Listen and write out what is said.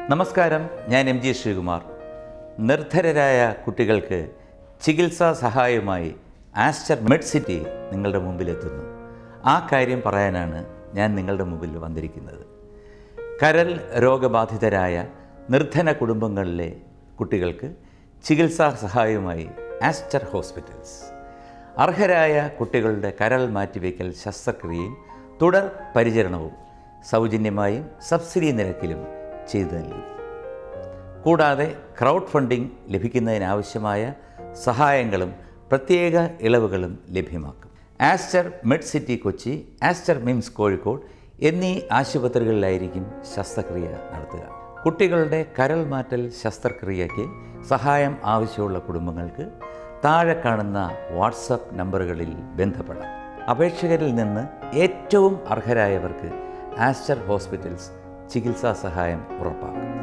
നമസ്കാരം ഞാൻ M G Sreekumar നിർധരരായ കുട്ടികൾക്ക് ചികിത്സാ സഹായമായി ആസ്റ്റർ മെഡ് സിറ്റി നിങ്ങളുടെ മുമ്പിലെത്തുന്നു ആ കാര്യം പറയാനാണ് ഞാൻ നിങ്ങളുടെ മുമ്പിൽ വന്നിരിക്കുന്നത് കരൾ രോഗബാധിതരായ നിർധന കുടുംബങ്ങളിലെ കുട്ടികൾക്ക് ചികിത്സാ സഹായമായി ആസ്റ്റർ ഹോസ്പിറ്റൽസ് അർഹരായ കുട്ടികളുടെ കരൾ മാറ്റിവെക്കൽ ശസ്ത്രക്രിയയും തുടർ പരിചരണവും സൗജന്യമായും സബ്സിഡി നിരക്കിലും ചെയ്തു നൽകും കൂടാതെ ക്രൗഡ് ഫണ്ടിംഗ് ലഭിക്കുന്നതിനാവശ്യമായ സഹായങ്ങളും പ്രത്യേക ഇളവുകളും ലഭ്യമാക്കും Aster Med City Kochi Aster MIMS Kozhikode എന്നീ ആശുപത്രികളിലായിരിക്കും ശസ്ത്രക്രിയ നടത്തുക കുട്ടികളുടെ കരൾ മാറ്റൽ ശസ്ത്രക്രിയയ്ക്ക് സഹായം ആവശ്യമുള്ള കുടുംബങ്ങൾക്ക് താഴെ കാണുന്ന വാട്സപ്പ് നമ്പറുകളിൽ ബന്ധപ്പെടാം അപേക്ഷകരിൽ നിന്ന് ഏറ്റവും അർഹരായവർക്ക് ആസ്റ്റർ ഹോസ്പിറ്റൽസ് ചികിത്സാ സഹായം ഉറപ്പാക്കും